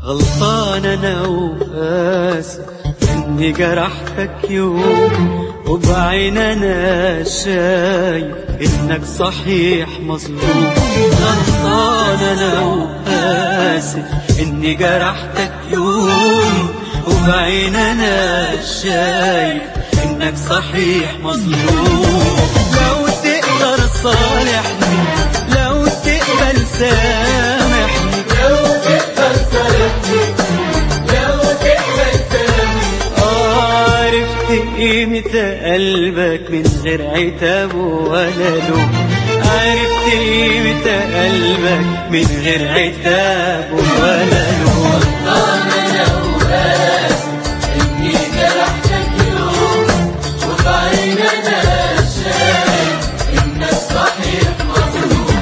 غلطان انا واسف اني جرحتك يوم وبعين انا شايف انك صحيح مظلوم غلطان انا واسف اني جرحتك يوم وبعين انا شايف انك صحيح مظلوم لو تقدر صالحني لو تقبل سامحني لو تقبل صالحني لو تقبل سامحني آه، عرفت قيمة قلبك من غير عتاب ولا لوم عرفت قيمة قلبك من غير عتاب ولا لوم انا لو اسف اني جرحتك يوم وبعين انا شايف انك صحيح مظلوم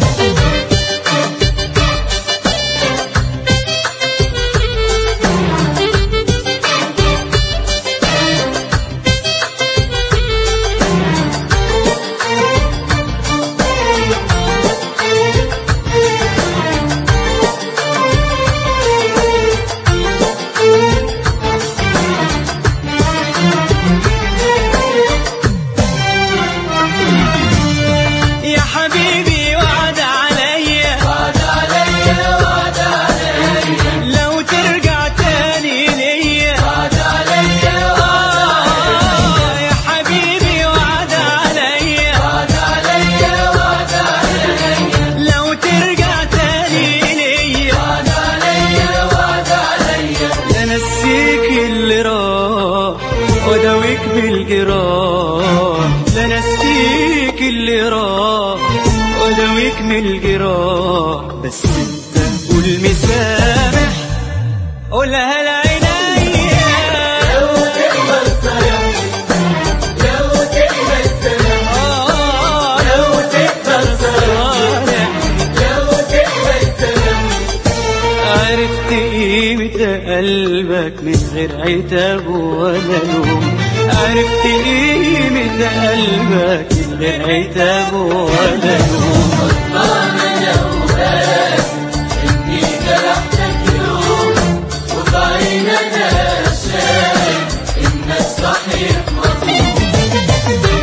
يا حبيبي وعد عليا وعد عليا وعد عليا لو ترجع تاني ليا وعد عليا آه، يا حبيبي وعد عليا وعد عليا وعد عليا لو ترجع تاني ليا وعد عليا وعد عليا لنسيك اللي راح وداويك بالجراح لنسيك اللي راح وداويك من الجراح بس انت قول مسامح قولها لعينيا لو تقبل صالحني لو تقبل سامحني آه، لو تقبل صالحني صالح لو تقبل سامحني عرفت قيمة قلبك من غير عتاب ولا لوم عرفت قيمة قلبك من غير عتاب ولا لوم انا لو اسف اني جرحتك يوم وبعين انا شايف انك صحيح مظلوم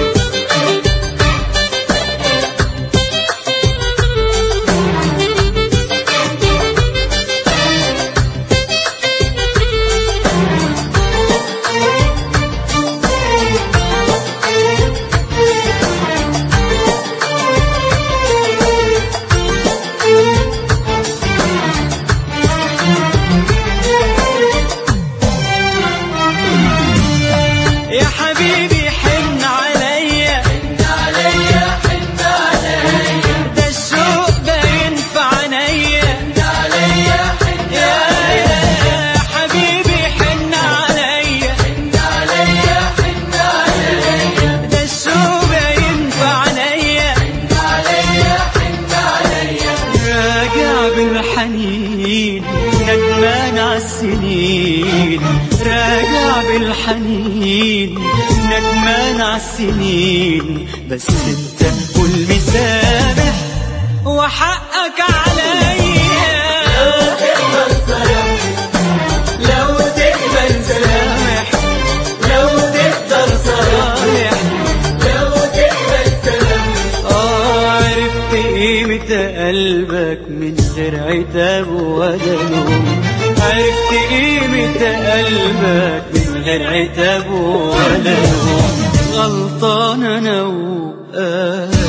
يا حبيبي حن عليا حن عليا حن عليا ده الشوق باين في عينيا حن عليا حن يا عليا يا حبيبي حن عليا حن عليا حن عليا ده الشوق باين في عينيا حن عليا حن عليا راجع بالحنين ندمان عالسنين راجع بالحنين ندمان عالسنين بس انت قول مسامح وحقك عليا تقبل صالحني لو تقبل سامح لو تقدر صالحني صالح لو تقبل سامحني اه عرفت قيمة قلبك من غير عتاب ولا لوم عرفت قيمة قلبك من غير عتاب ولا لوم غلطان انا وقاسف